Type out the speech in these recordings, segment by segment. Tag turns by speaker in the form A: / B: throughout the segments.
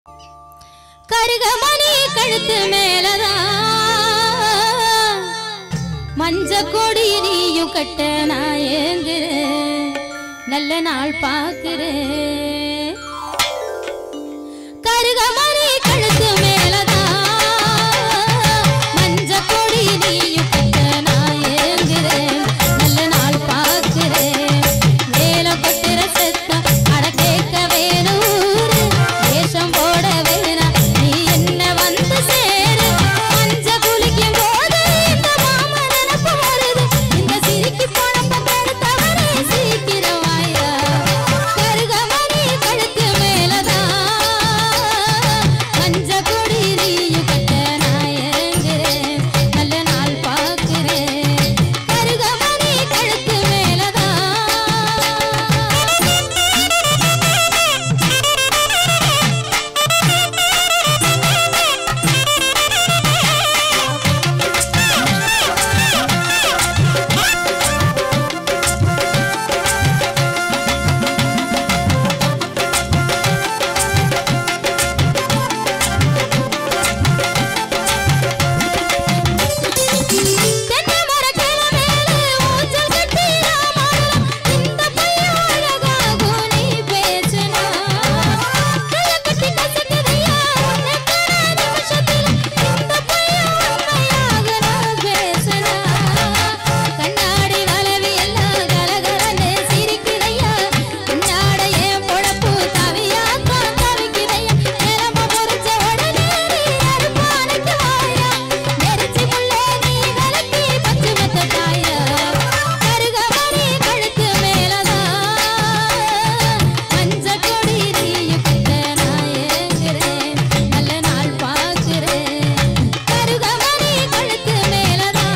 A: கருகமணி கழுத்து மேலதான் மஞ்ச கொடி நீயும் கட்ட நான் ஏங்குறேன் நல்ல நாள் பார்க்கிறேன் கருகமணி கழுத்து மேலதான் மஞ்ச கொடி நீயும் கட்ட நான் ஏங்குறேன் நல்ல நாள் பார்க்கிறேன் வேலை கொட்டுற சத்தம் அட கேட்க வேலூர் வேஷம் போட வேணா நீ என்ன வந்து சேரு மஞ்ச குளிக்கும் போது இந்த மாமா நினப்பு வருது இந்த சிரிக்கி போன தவறே சீக்கிரம் வாயா கருகமணி கழுத்து மேலதான் மஞ்ச கொடி நீயும் கட்ட நான் ஏங்குறேன் நல்ல நாள் பார்க்கிறேன் கருகமணி கழுத்து மேலதான் தென்னை மரக்கிள மேலே ஊஞ்சல் கட்டி ராமாயணம். இந்த பையன் அழகாகும் நீ பேசினா. கையை கட்டி கசக்குதையா உன்னை காணாத நிமிஷத்துல. இந்த பையன் உண்மையாக நான் பேசினா. கண்ணாடி வளைவி எல்லாம் கலகலன்னு சிரிக்குதையா. உன்னாட என் பொழப்பு தவியாத்தான் தவிக்குதையா. நிலம பொறிச்ச உடனே நீ அறுப்பானைக்கு வாயா. நெரிச்சி முள்ளே நீ விலக்கி பச்சை மெத்த தாயா. கருகமணி கழுத்து மேலதான் மஞ்ச கொடி நீயும் கட்ட நான் ஏங்குறேன். நல்ல நாள் பார்க்கிறேன். கருகமணி கழுத்து மேலதான்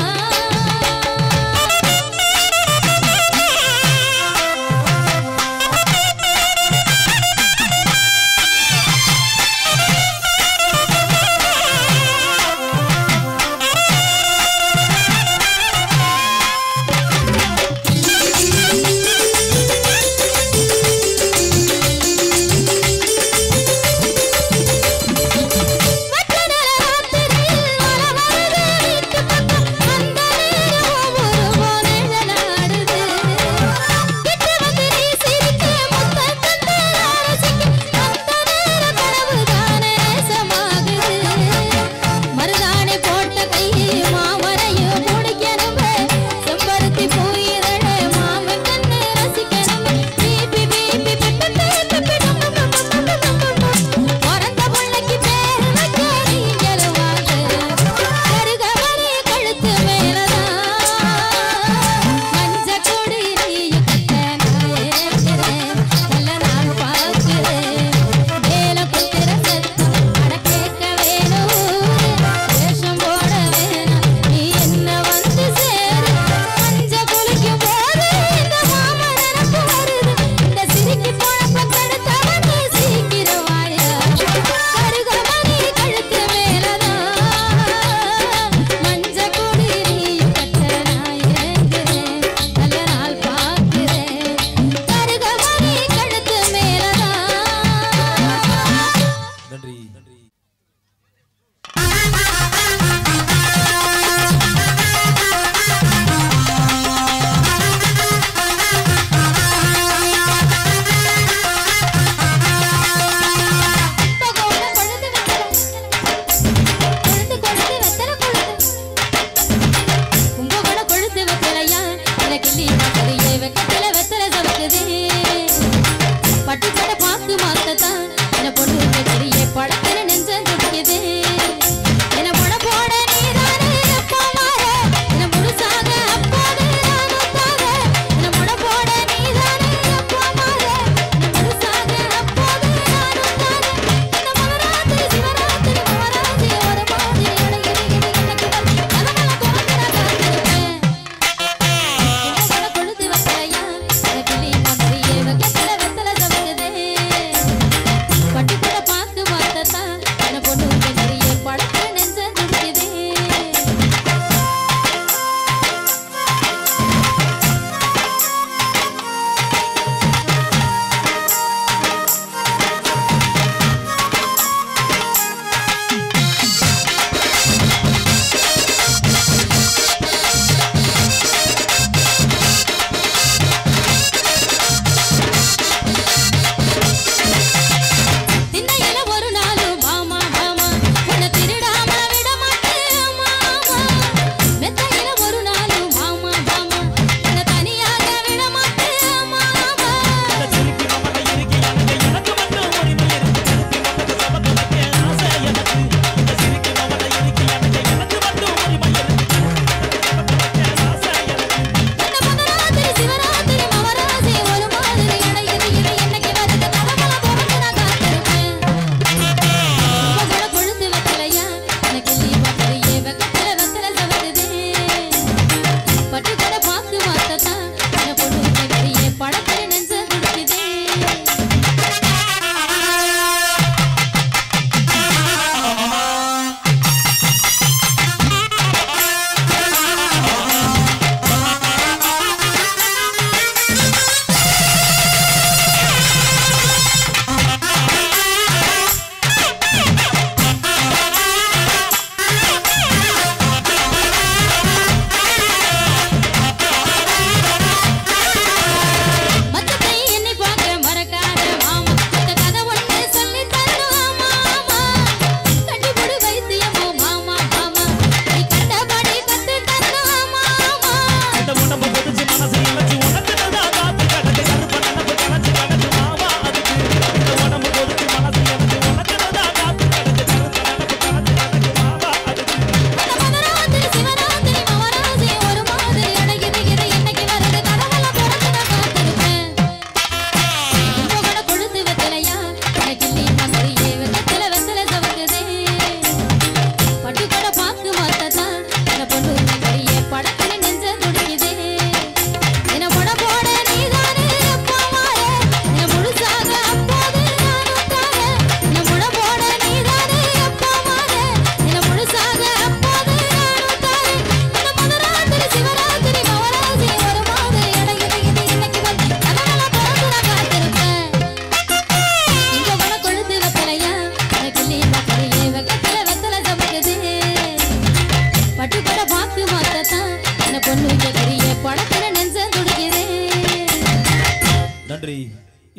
A: மற்ற நராத்திரியில் மழை வருது வீட்டு பக்கம் அந்த நேரம் ஒரு நிழலாடுது கிட்ட வந்து நீ சிரிக்க முத்தம் தந்து ரசிக்க அந்த நேரம் கனவு தானே நேசமாகுது மருதாணி போட்ட கை மாமரையும் முடிக்கணும் செம்பருத்தி பூ இதழ மாமன் கண்ணு ரசிக்கணும் பீபி பீபி பிப்பி பீபி பிறந்த பிள்ளைக்கு பேர் வைக்க நீங்களும் வாங்க கருகமணி கழுத்து மேலதான் மஞ்ச கொடி நீயும் கட்ட நான் ஏற்கிறேன் நல்ல நாள் பார்க்கிறேன் வேலை குத்துற சத்தம் அட கேட்க வேணும் வேஷம் போட வேணாம் நீ என்ன வந்து சேரு மஞ்ச குளிக்கும் போது இந்த மாமா நினப்பு வருது இந்த சிரிக்கி போன பக்கெடுத்தவன் நீ சீக்கிரம் வாயா கருகமணி கழுத்து மேலதான் மஞ்ச கொடி நீயும் கட்ட நான் ஏங்குறேன் நல்ல நாள் பார்க்கிறேன் கருகமணி கழுத்து மேலதான்
B: நன்றி நன்றி
A: பகோட கொழுந்து வெத்தலை கொழுந்து கொழுந்து வெத்தலை கொழுந்து கும்பகோண கொழுந்து வெத்தலையா கிளி பார்க்கறியே வெக்கத்தில வெத்தலை சவக்குதே பட்டு சடை பாக்கு மாத்தத்தான் என்ன பொண்ணு வெத்தலையே பழக்கிற நெஞ்சம் துடிக்குதே என்ன முளை போட நீதானே அப்பா மாற என்ன முழுசாக அப்போது நானும் தார என்ன முளை போட நீதானே அப்பா மாற என்ன முழுசாக அப்போது நானும் தார இந்த மகராத்திரி சிவராத்திரி மகராஜி ஒரு மாதிரி அழகிரி எனக்கு அதனால தோன்ற காத்திருப்பேன் உங்களோட கொழுந்து வெத்தலையா கிளி மாதிரியே வெக்கத்துல வெத்தலை சவக்குதே பட்டுக்கூட பாக்கு பார்த்தா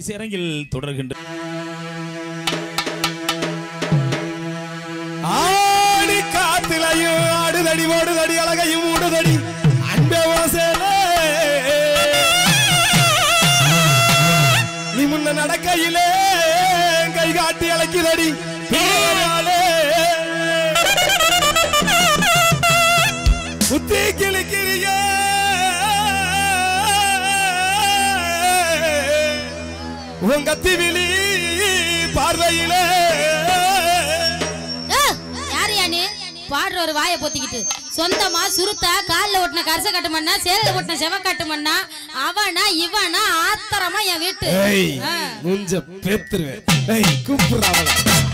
B: இசையரங்கில் தொடர்கின்ற
C: ஆடி காத்திலையும் ஆடுதடி ஓடுதடி அழகையும் ஊடுதடி அன்பே ஓசேலே நீ முன்ன நடக்கையிலே கை காட்டி அழைக்குதடி பின்னாலே. புத்தி கிழிக்கிறிய உன் கத்தி விழி பார்வையிலே
A: யாரையா நீ பாடுற ஒரு வாயை பொத்திக்கிட்டு சொந்தமா சுருத்தா கால்ல ஒட்டின கரச கட்டுமண்ணா சேலையில ஒட்டின செவ கட்டுமண்ணா அவனா இவனா ஆத்தரமா என் வீட்டு
C: ஏய்
A: ஆ.
C: முஞ்ச பெத்துருவேன் ஏய் கூப்பிடுறாவள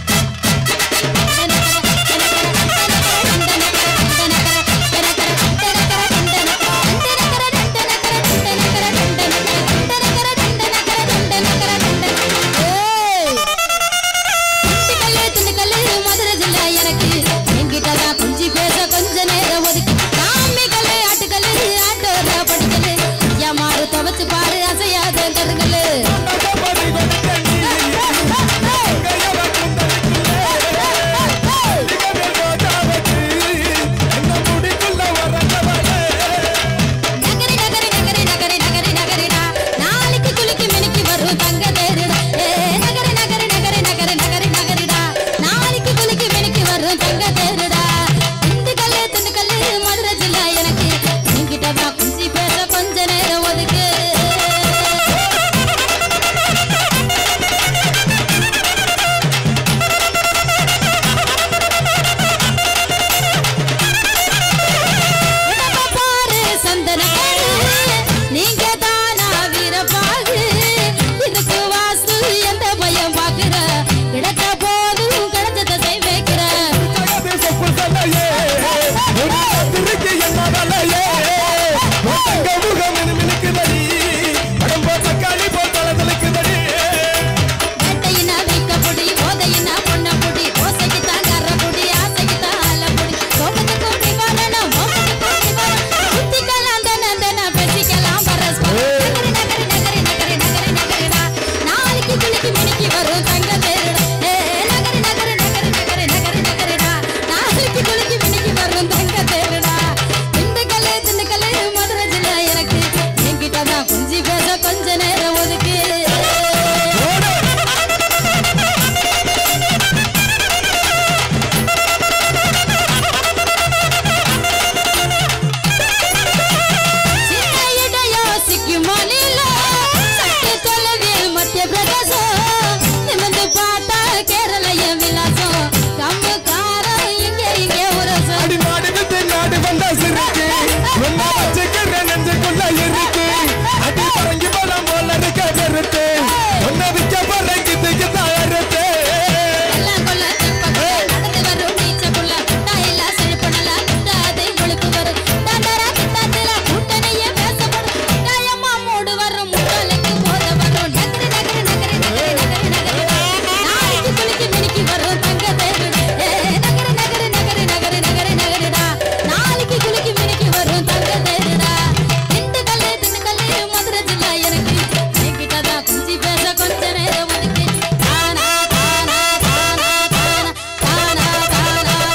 A: துவச்சு பாரு அசையாத கருங்கல்லு நகரி நகரி நகரி நகரி நகரி நகரிடா நாளைக்கு குளிக்கு மினிக்கு வரும் தங்க தேருடா ஏ நகரி நகரி நகரி நகரி நகரி நகரிடா நாளைக்கு குளிக்கு மினிக்கு வரும் தங்க தேருடா திண்டுக்கல்லு திண்டுக்கல்லு மதுரை ஜில்லா எனக்கு என்கிட்ட தான் குஞ்சி பேச கொஞ்ச நேரம் ஒதுக்கு உடம்ப பாரு சந்தன நீங்க தானா வீரப்பாகு இதுக்கு வாசு எந்த பயம் பாக்குற கிடைச்ச போதும் கிடைச்சத செய் வைக்கிற வேட்டையினா வீக்க புடி போதையினா பொண்ண புடி ஓசைக்கு தான் கர புடி ஆசைக்கு தான் ஆல புடி கோபத்துக்கும் நிவாரணம் மோசத்துக்கும் நிவாரணம் சுத்திக்கலாம் தன தன பேசிக்கலாம் பரஸ்பரம் நகரி நகரி நகரி நகரி நகரி நகரிடா நாளைக்கு குளிக்கு மினிக்கு வரும் தங்க தேருடா ஏ நகரி நகரி நகரி நகரி நகரி நகரிடா நாளைக்கு குளிக்கு மினிக்கு வரும் தங்க தேருடா திண்டுக்கல்லு திண்டுக்கல்லு மதுரை ஜில்லா எனக்கு என்கிட்ட தான் கொஞ்சி பேச கொஞ்ச நேரம் ஒதுக்கு சின்ன இடம் யோசிக்கும் மொழியில, சற்று தொலைவில் மத்திய பிரதேசம். நிமிர்ந்து பார்த்தா கேரளைய விலாசம். கம்புக்காரன் இங்கே இங்கே உரசம்.
C: அடி நாடுக்கு நாடு வந்தா சிரிக்கு ஒன்னா வச்சுக்கிற நெஞ்சுக்குள்ள இருக்கு அடி பறங்கி பழம் போல இருக்க பெருத்து ஒன்ன விக்க பறங்கிட்டு தயாரித்து
A: எல்லாம் கொல்ல தெப்பக்குள்ள, நடந்து வரும் நீச்சக்குள்ள, தாயில்லா செழிப்புடல, குட்டாதை முழுக்கு வரும். தண்டரா கிட்டத்தில கூட்டணியே பேசப்படும். காயமா மூடு வரும், முட்டாளைக்கு போத வரும். நகரு, நகரு, நகரு, நகரு, நகரு, நகரு. நாளைக்கு குளிக்கு மினிக்கு வரும் தங்க தேருடா. ஏ, நகரு, நகரு, நகரு, நகரு, நகரு, நகருடா. நாளைக்கு குளிக்கு மினிக்கு வரும் தங்க தேருடா. திண்டுக்கல்லு, திண்டுக்கல்லு, மதுரை ஜில்லா எனக்கு. என்கிட்டதான் குஞ்சி பேச கொஞ்ச நேரம் ஒதுக்கு. தானா, தானா, தானா, தானா, தானா, தானா,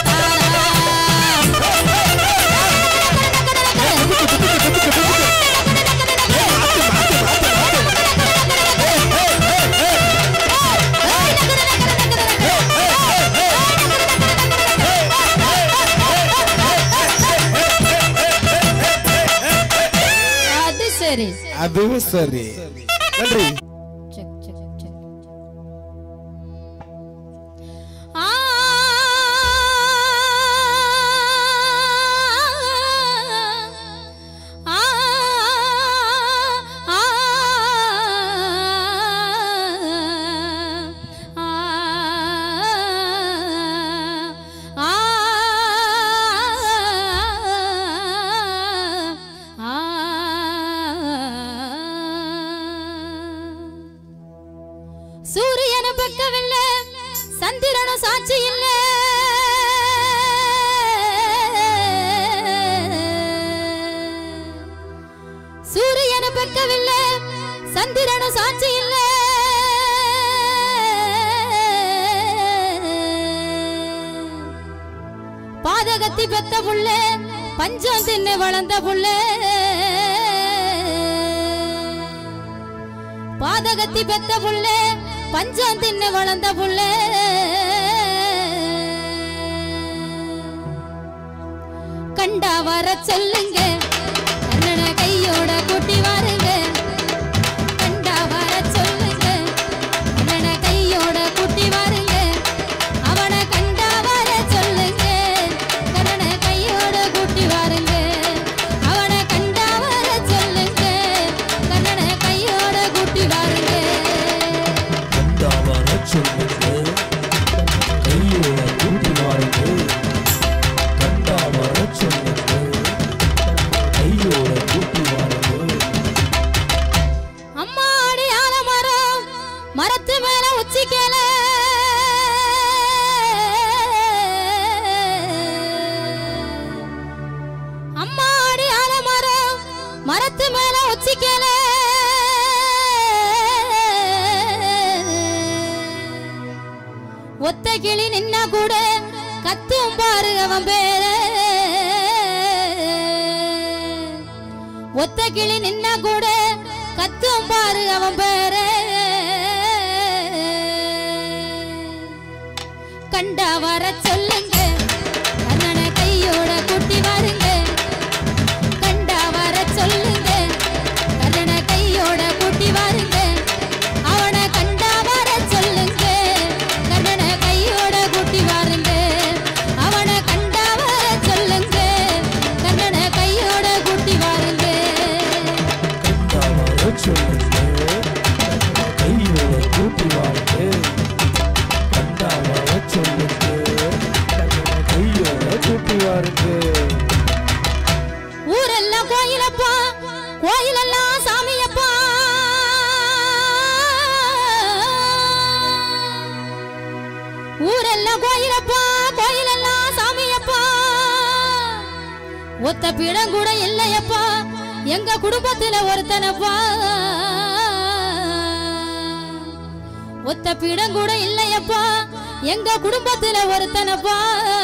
A: அது சரி
C: அதுவும் சரி நன்றி
A: செக் செக் செக் ஆ ஆ ஆ சூரியன பக்கவில்ல சந்திரனும் சாட்சி இல்ல சூரியன பக்கவில்ல சந்திரனும் சாட்சி இல்ல பாதகத்தி பெத்த புள்ள பஞ்சம் தின்னு வளர்ந்த புள்ள பாதகத்தி பெத்த புள்ள பஞ்சம் தின்னு வளர்ந்த புள்ள கண்டா வர சொல்லுங்க கண்ணனை கையோட கூட்டி வாருங்க கண்டா வர சொல்லுங்க கண்ணனை கையோட கூட்டி வாருங்க அவனை கண்டா வர சொல்லுங்க கண்ணனை கையோட கூட்டி வாருங்க அவனை கண்டா வர சொல்லுங்க கண்ணனை கையோட கூட்டி வாருங்க
B: கண்டாவர சொல்லுங்க கையோட கூட்டி வாருங்க கண்டாவர சொல்லுங்க கையோட கூட்டி வாருங்க
A: அம்மா அடி ஆலமரம் மரத்து மேல உச்சிக்கல அம்மா அடி ஆலமரம் மரத்து மேல உச்சிக்கல ஒத்த கிளி நின்னா கூட கத்தும் பாரு அவன் பேர ஒத்த கிளி நின்னா கூட கத்தும் பாரு அவன் பேர கண்டா வர சொல்லுங்க கண்ணனை கையோட கூட்டி வாருங்க கண்டா வர சொல்லுங்க கண்ணனை கையோட கூட்டி வாருங்க அவனை கண்டா வர சொல்லுங்க கண்ணனை கையோட கூட்டி வாருங்க அவனை கண்டா வர சொல்லுங்க கண்ணனை கையோட கூட்டி வாருங்க
B: கண்டாவர சொல்லுங்க கையோட கூட்டி வாருங்க கண்டாவர சொல்லுங்க கையோட கூட்டி வாருங்க
A: ஊரெல்லாம் கோயிலப்பா கோயிலெல்லாம் சாமியப்பா ஊரெல்லாம் கோயிலப்பா கோயிலெல்லாம் சாமியப்பா ஒத்த பீடம் கூட இல்லையப்பா எங்க குடும்பத்துல ஒருத்தனப்பா ஒத்த பீடம் கூட இல்லையப்பா எங்க குடும்பத்துல ஒருத்தனப்பா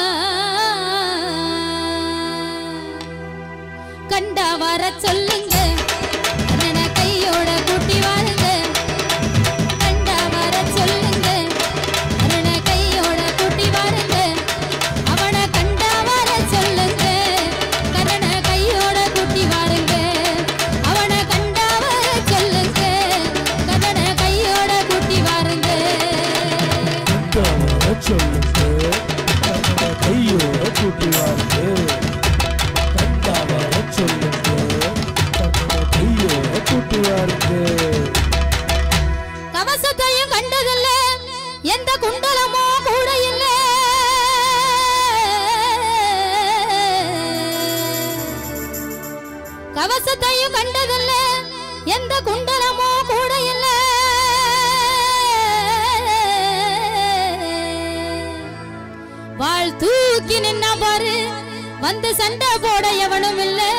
A: கண்டா வர சொல்லுங்க அண்ணனை கையோட கூட்டி வாருங்க கண்டா வர சொல்லுங்க அண்ணனை கையோட கூட்டி வாருங்க அவனை கண்டா வர சொல்லுங்க கண்ணனை கையோட கூட்டி வாருங்க அவனை கண்டா வர சொல்லுங்க கண்ணனை கையோட கூட்டி வாருங்க
B: கண்டாவர சொல்லுங்க கையோட கூட்டி வாருங்க கண்டாவர சொல்லுங்க கையோட கூட்டி வாருங்க
A: கவசத்தையும் கண்டதில்ல எந்த குண்டலமோ கூட இல்ல கவசத்தையும் கண்டதில்ல எந்த குண்டலமோ கூட இல்ல வாழ் தூக்கி நின்ன பாரு வந்து சண்டை போட எவனும் இல்லை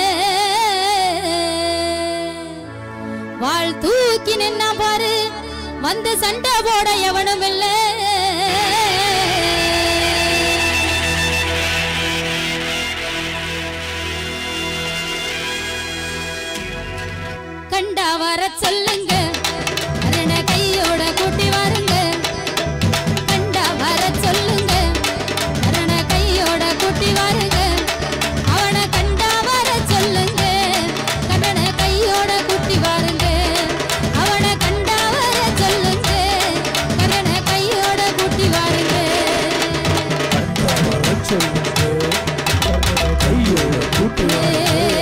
A: வாழ் தூக்கி நின்னா பாரு வந்து சண்டை போட எவனும் இல்ல கண்டா வர சொல்லுங்க அரணை கையோட கூட்டி வாருங்க கண்டா வர சொல்லுங்க அரணை கையோட கூட்டி வாருங்க அவனை கண்டா வர சொல்லுங்க கண்ணனை கையோட கூட்டி வாருங்க அவனை கண்டா வர சொல்லுங்க கண்ணனை கையோட கூட்டி வாருங்க
B: கண்டாவர சொல்லுங்க கையோட கூட்டி வாருங்க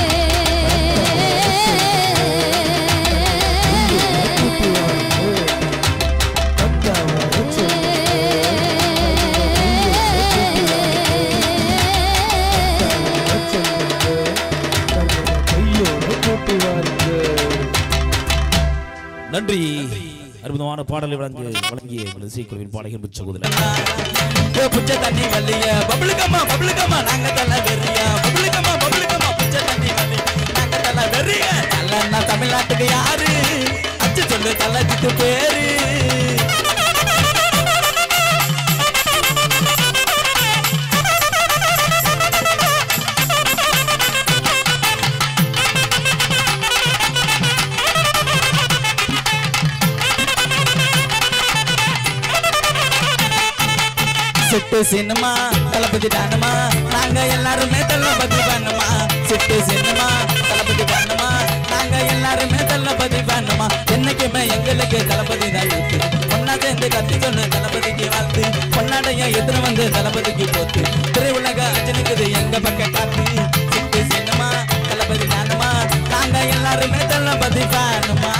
B: கூட்டி வாருங்க கண்டாவர சொல்லுங்க கையோட கூட்டி வாருங்க
D: நன்றி அற்புதமான பாடலை வழங்கு வழங்கிய எங்கள் இசைக்குழுவின் பாடகர் புச்சகுதில
E: ஏ புச்ச தண்ணி வல்லிய பப்ளுக்கம்மா பப்ளுக்கம்மா நாங்க தல வெறியா பப்ளுக்கம்மா பப்ளுக்கம்மா புச்ச தண்ணி வல்லி நாங்க தல வெறிய நல்ல தமிழ்நாட்டுக்கு யாரு அச்சு சொல்லு தலத்துக்கு பேரு சிட்டு சினிமா தளபதி தானுமா நாங்க எல்லாருமே தளபதி பண்ணுமா சிட்டு சினிமா தளபதி பண்ணுமா நாங்க எல்லாருமே தளபதி பண்ணுமா என்னைக்குமே எங்களுக்கு தளபதி தான் இருக்கு ஒன்னா சேர்ந்து கத்தி சொல்லு தளபதிக்கு வாழ்த்து பொன்னாடைய எதிர வந்து தளபதிக்கு போத்து திரையுலக அஜனுக்குது எங்க பக்கம் காத்து சிட்டு சினிமா தளபதி தானுமா நாங்க எல்லாருமே தளபதி பண்ணுமா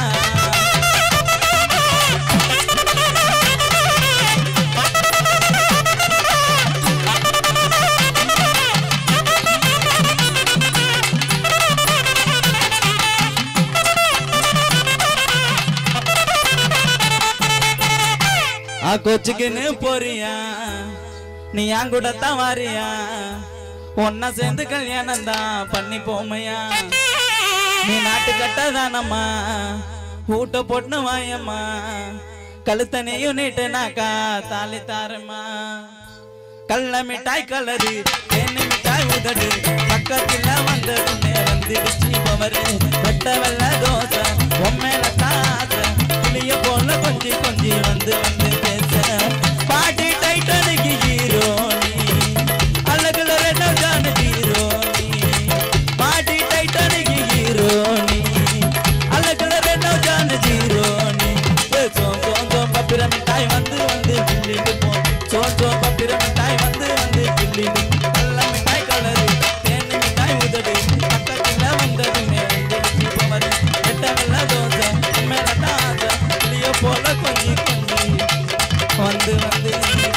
E: ஆ கொச்சுக்குன்னு போறியா நீ என் கூட தான் வாரியா ஒன்னா சேர்ந்து கல்யாணம் தான் பண்ணி போமையா நீ நாட்டு கட்டதானம்மா ஊட்ட பொண்ணு வாயம்மா கழுத்தனையும் நீட்டுனாக்கா தாலி தாரம்மா கள்ள மிட்டாய் கலரு தேனி மிட்டாய் உதடு பக்கத்துல வந்ததுன்னு வந்துடுச்சு பவரு வெட்ட வெள்ள தோசை உண்மையில தாசை புளிய போல கொஞ்சி கொஞ்சி வந்து வந்து பேச பாட்டி டைட்டனுக்கு ஹீரோ அழகுல ரெண்டா ஜான ஹீரோ பாட்டி டைட்டனுக்கு ஹீரோ அழகுல ரெண்டா ஜான ஹீரோ சோம் சோம் சோம் பப்பிர மிட்டாய் வந்து வந்து கிள்ளிட்டு போ சோம் சோம் பப்பிர மிட்டாய் வந்து வந்து கிள்ளிட்டு நல்ல மிட்டாய் கலரு தேனி மிட்டாய் உதடு பக்கத்துல வந்தது மேலிச்சு போமரு எட்ட வெள்ள தோசை மேல தாசை புளிய போல கொஞ்சி கொஞ்சி வந்து வந்து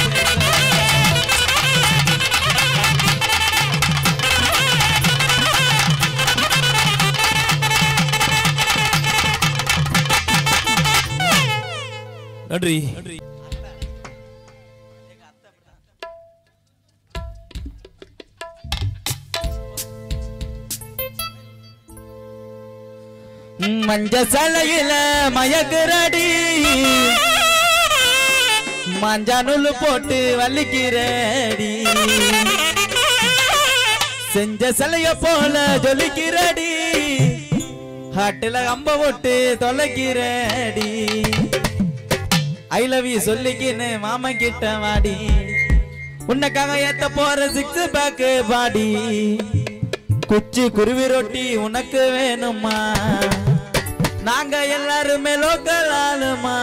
D: நன்றி
E: மஞ்ச சலையில மயக்குறடி மஞ்சா நூல் போட்டு வலிக்கிறடி செஞ்ச சிலைய போல ஜொலிக்கிறடி ஹாட்டுல அம்ப போட்டு தொலைக்கிறடி ஐ லவ் யூ சொல்லிக்கின்னு மாமா கிட்ட வாடி உன்னைக்காக ஏத்த போற சிக்ஸ் பேக் பாடி குச்சி குருவி ரொட்டி உனக்கு வேணுமா நாங்க எல்லாருமே லோக்கல் ஆளுமா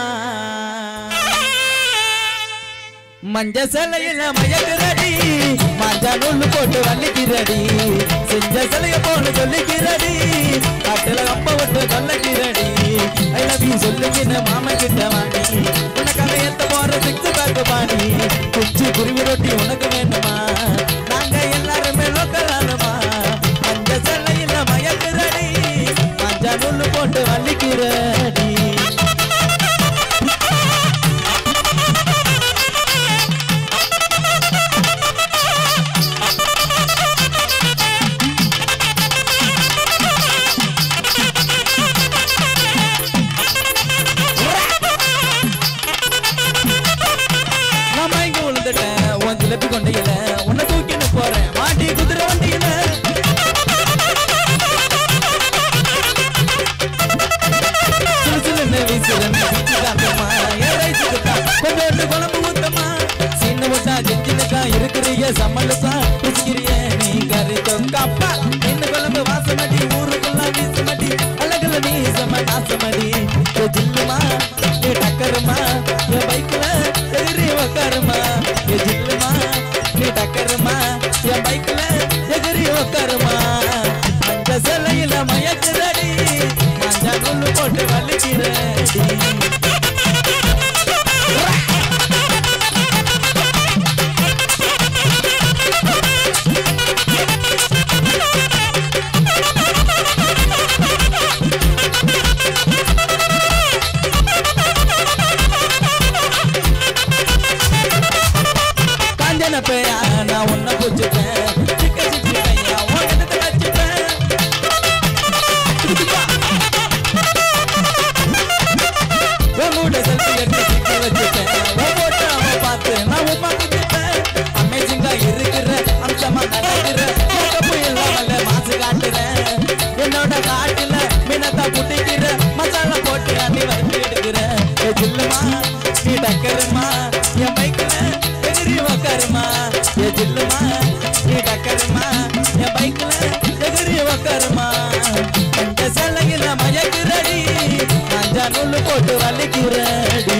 E: மஞ்ச சிலையில மயக்குறடி மஞ்ச நூல் போட்டு வலிக்கிறடி செஞ்ச சிலைய போல சொல்லிக்கிறடி காட்டுல அப்ப விட்டு கொல்லக்கிறடி ஐ லவ் யூ சொல்லுங்கின்னு மாமா கிட்ட வாடி உனக்காக ஏத்த போற சிக்ஸ் பேக் பாடி குச்சி குருவி ரொட்டி உனக்கு வேணுமா நாங்க எல்லாருமே லோக்கல் ஆளுமா மஞ்ச சிலையில மயக்குறடி மஞ்ச நூல் போட்டு வலிக்கிறடி நான் மயங்கி விழுந்துட்டேன் உன் ஜிலேபி கொண்டையில உன்னை தூக்கின்னு போறேன் மாட்டி குதிரை வண்டியில சிலு சிலுன்னு வீசுறேன் வீச்சு காட்டுமா என் வயசுக்கு தான் கொஞ்சோண்டு குழம்பு ஊத்தமா சின்ன முட்டா ஜெஞ்சினுக்கா இருக்கிறீங்க சம்மலுக்கா பிடிக்கிறிய நீ கறி தொங்கப்பா என்ன குழம்பு வாசமடி ஊருக்கெல்லாம் வீசமடி அழகுல நீ சம நாசமடி ஏ ஜில்லுமா ஏ டக்கருமா என் பைக்ல எதிரி உக்காருமா ஏ ஜில்லுமா நீ டக்கருமா என் பைக்ல எதிரி உக்காருமா அந்த சிலையில மயக்குதடி மஞ்ச நூல் போட்டு வலிக்கிறடி காஞ்சன பேயா நான் உன்னை புடிச்சுப்பேன் சிக்க சிக்கி பையா உன்கிட்ட வச்சுப்பேன் உன் கூட செல்ஃபி எடுத்து சிக்கி வச்சுப்பேன் உன் போட்டு அவன் பார்த்து நான் உமா குத்திப்பேன் அமேசிங்கா இருக்கிற அம்சமா நடக்கிற மேக்கப்பு இல்லாமல மாசு காட்டுறேன் என்னோட காட்டுல மீனத்தா புட்டிக்கிற மசாலா போட்டு அடி வறுத்து எடுக்கிற ஏ ஜில்லுமா நீ டக்கருமா என் பைக்ல எதிரி உக்காருமா டக்கருமா ஏ ஜில்லுமா நீ டக்கருமா என் பைக்ல எகிரி உக்காருமா எந்த சலகில மயக்குறடி மஞ்சா நூலு போட்டு வலிக்குறடி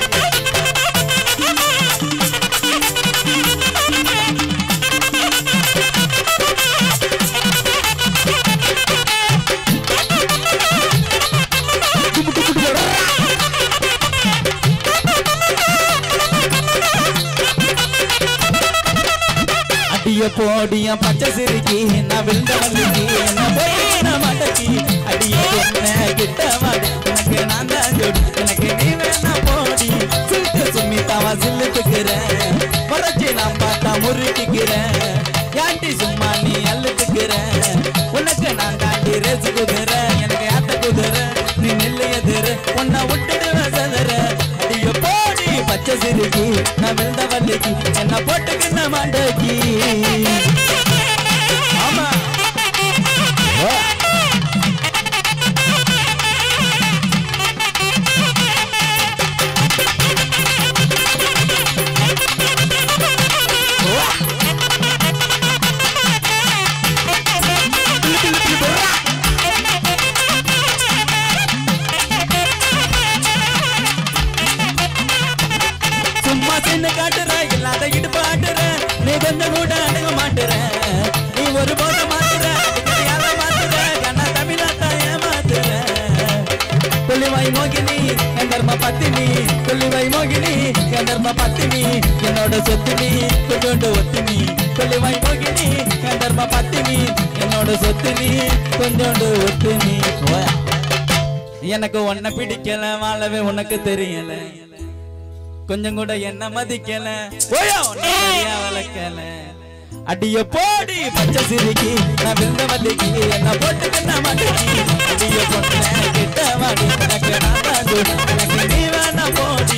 E: அடிய போடிய பச்சை சிறுக்கி நான் விழுந்த வள்ளிக்கு என்ன போய் நான் மடக்கி அடிய பொண்ண கிட்ட வாடி எனக்கு நான் தான் ஜோடி எனக்கு நீ வேணா போடி சில்க்கு சுமிதாவா சில்லுத்துக்கிறேன் முறைச்சி நான் பார்த்தா முறுக்கிக்கிறேன் யாண்டி சும்மா நீ அள்ளுத்துக்கிறேன் உனக்கு நான் தாண்டி ரேசு குதிரை எனக்கு ஆத்த குதிரை நீ நில்லு எதிர உன்னை விட்டுடுவேன் சதுர அடிய போடி பச்சை சிறுக்கி நான் விழுந்த வள்ளிக்கு என்ன போட்டுக்கின்ன மாட்டக்கி ஆமா சும்மா சின்ன காட்டுற இல்லாத இடுப்பு ஆட்டுற நீ கொஞ்சம் கூட அணுக மாட்டுற நீ ஒரு போத மாத்துற யார மாத்துற கண்ணா தமிழ்நாட்டா ஏமாத்துற கொல்லிவாய் மோகினி என் தர்ம பத்தினி கொல்லிவாய் மோகினி என் தர்ம பத்தினி என்னோட சொத்தினி கொஞ்சோண்டு ஒத்தினி கொல்லிவாய் மோகினி என் தர்ம பத்தினி என்னோட சொத்தினி கொஞ்சோண்டு ஒத்தினி ஓயா. எனக்கு உன்னை பிடிக்கல வாழவே உனக்கு தெரியல கொஞ்சம் கூட என்ன மதிக்கல ஓயா உன்னை சரியா வளர்க்கல அடிய போடி பச்சை சிரிக்கி நான் விழுந்த மல்லிக்கு என்ன போட்டு என்ன மாட்டேங்கி அடிய பொண்ணு கிட்ட வாடி எனக்கு நான் தான் ஜோடி. எனக்கு நீ வேணா போடி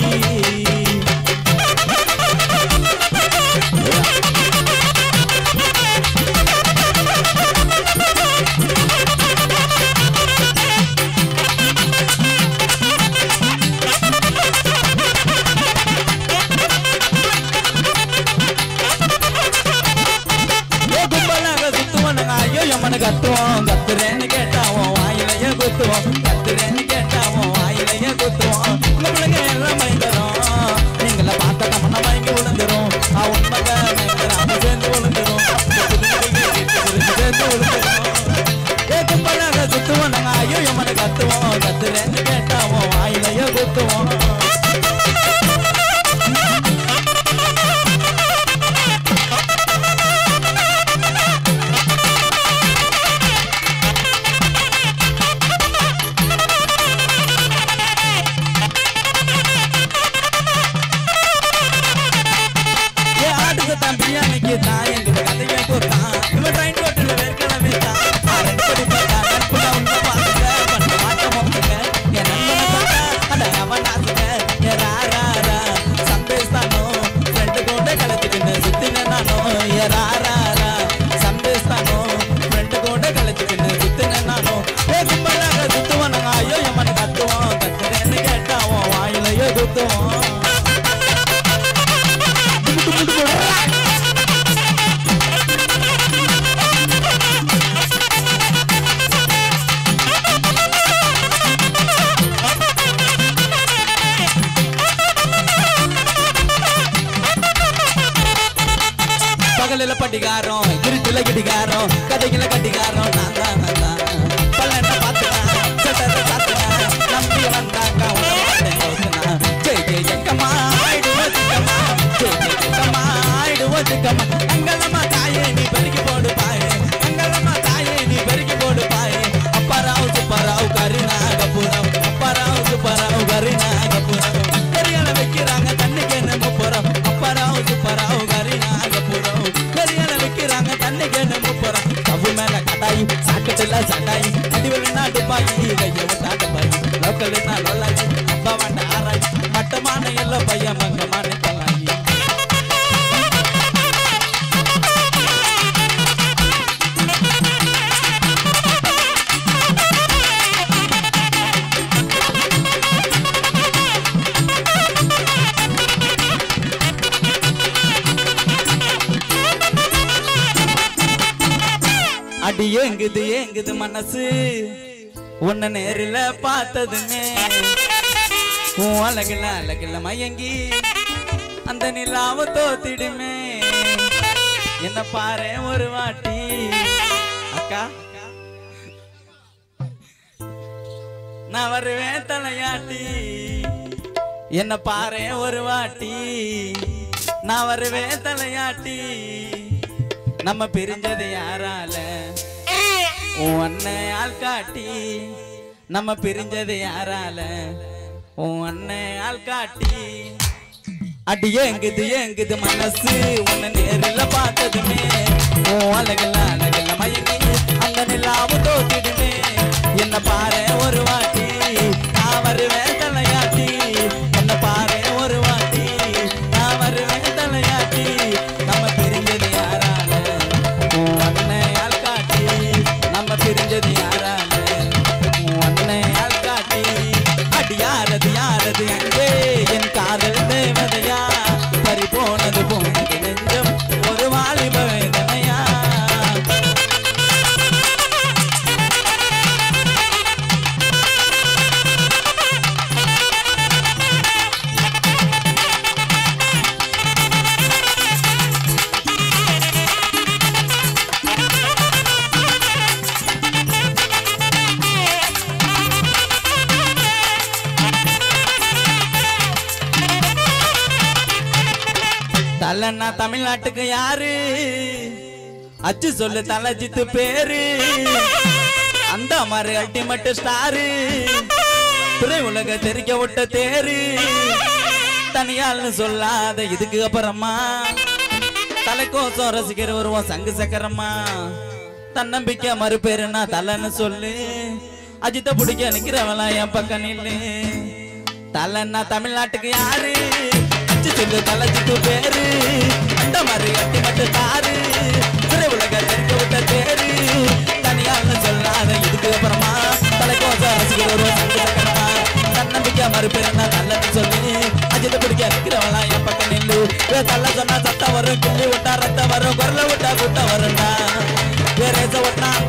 E: ஏ கும்பலாக சுத்துவோம் நாங்க ஐயோ எம்மனு கத்துவோம் கத்துறேன்னு கேட்டாவோம் வாயிலையே குத்துவோம் கத்துறேன்னு கேட்டாவோம் வாயிலையே குத்துவோம் உங்க பிள்ளைங்க எல்லாம் பயங்கரம் நீங்கள பார்த்த நம்ம மயங்கி விழுந்துரும் ஆ உண்மைங்க பயங்கரம் சேர்ந்து விழுந்துரும் சேர்ந்து விழுந்துரும் ஏ கும்பலாக சுத்துவோம் நாங்க ஐயோ எம்மனு கத்துவோம் கத்துறேன்னு கேட்டாவோம் வாயிலையே குத்துவோம் ஏ ஆட்டுக்கு தான் பிரியாணிக்கு தான் எங்கிட்ட கதையை கொடுத்தான் இவன் ட்ரெயின் ரோட்டில் வேர்க்கலவே தான் ஆரன் கொடி போட்டா நட்புல உன்னை பார்த்துக்க பண்ண மாட்ட மோக்குங்க என் நண்பனை பார்த்தா அட அவன் ஆசுங்க ஏ ரா ரா ரா சம்பேஸ்தானோ ஃப்ரெண்டு கூட கலத்துக்கின்னு சுத்தின நானோ ஏ ரா ரா ரா சம்பேஸ்தானோ ஃப்ரெண்டு கூட கலத்துக்கின்னு சுத்தின நானோ ஏ கும்பலாக சுத்துவோம் நாங்க ஐயோ எம்மனை கத்துவோம் கத்துறேன்னு கேட்டாவோம் வாயிலையோ குத்துவோம் பகலில பட்டிகாரம் இருட்டுல கிடிகாரம் கதைகள கட்டிகாரம் நான் தான் நான் தான் பல்லெண்ண பாத்துனா சட்டத்தை சாத்துனா நம்பி வந்தாக்கா ஜெய் ஜெய் ஜக்கம்மா ஆயிடுவோம் சிக்கம்மா ஜெய் ஜெய் ஜக்கம்மா ஆயிடுவோம் சிக்கம்மா அங்கலம்மா தாயே நீ பெருக்கி போடு பாயே அங்கலம்மா தாயே நீ பெருக்கி போடு பாயே அப்பாராவ் சுப்பராவ் கருணா கபூரம் அப்பாராவ் சுப்பராவ் கருணா கபூரம் பெரியால வைக்கிறாங்க தண்ணிக்கு என்ன முப்புறம் அப்பாராவ் சுப்பராவ் கருணா கபூரம் பெரியால வைக்கிறாங்க தண்ணிக்கு என்ன முப்புறம் கவு மேல கடாயி சாக்கட்டுல சடாயி அடிவெளி நாட்டு பாயி கைய விட்டாட்ட பாயி லோக்கல்னா லொல்லாயி அப்பா வாண்ட ஆராய் மட்டமான எல்லோ பையன் மங்கமான கலாயி அடி ஏங்குது ஏங்குது மனசு உன்னை நேரில் பார்த்ததுமே உன் அழகுல அழகுல மயங்கி அந்த நிலாவை தோத்திடுமே என்ன பாரு ஒரு வாட்டி அக்கா நான் வருவேன் தலையாட்டி என்ன பாரு ஒரு வாட்டி நான் வருவேன் தலையாட்டி நம்ம பிரிஞ்சது யாரால உன் அண்ணன் ஆள் காட்டி நம்ம பிரிஞ்சது யாரால உன் அண்ணன் ஆள் காட்டி அடி ஏங்குது ஏங்குது மனசு உன்னை நேரில் பார்த்ததுமே உன் அழகுல அழகுல மயங்கி அங்க நிலாவும் தோத்திடுமே என்ன பாரு ஒரு வாட்டி நான் வருவேன் தலையாட்டி என்ன பாரு ஒரு வாட்டி நான் வருவேன் தலையாட்டி நம்ம பிரிஞ்சது யாரால உன் அண்ணையால் காட்டி நம்ம பிரிஞ்சது யாரால உன் அண்ணையால் காட்டி அடி யாரது யாரது அங்கே என் காதல் தேவதையா பறி போனது போனது நெஞ்சம் ஒரு வாலிப வேதனையா தலைன்னா தமிழ்நாட்டுக்கு யாரு அச்சு சொல்லு தலைஜித்து பேரு அந்த மாதிரி அல்டிமேட் ஸ்டாரு திரை உலக தெரிக்க விட்ட தேரு தனியால்னு சொல்லாத இதுக்கு அப்புறமா தலைக்கோசம் ரசிக்கிற வருவோம் சங்கு சக்கரமா தன்னம்பிக்கை மறுபேருனா தலைன்னு சொல்லு அஜித்த பிடிக்க நிக்கிறவளா என் பக்கம் நில்லு தலைன்னா தமிழ்நாட்டுக்கு யாரு அச்சு சொல்லு தலைச்சிட்டு பேரு அந்த மாதிரி அட்டி மட்டும் தாரு திரை உலக தெரிக்க விட்ட தேரு தனியால்னு சொல்லாத இதுக்கு அப்புறமா தலைக்கோச ரசிக்கிற ஒரு சங்கு சக்கரமா தன்னம்பிக்கை மறுபேருனா நல்லது சொல்லி அஜித்த பிடிக்க நிக்கிறவளா என் பக்கம் நில்லு ஏ தள்ள சொன்னா சத்தம் வரும் கிள்ளி விட்டா ரத்தம் வரும் குரல விட்டா கூட்டம் வரும்டா ஏ ரேச விட்டா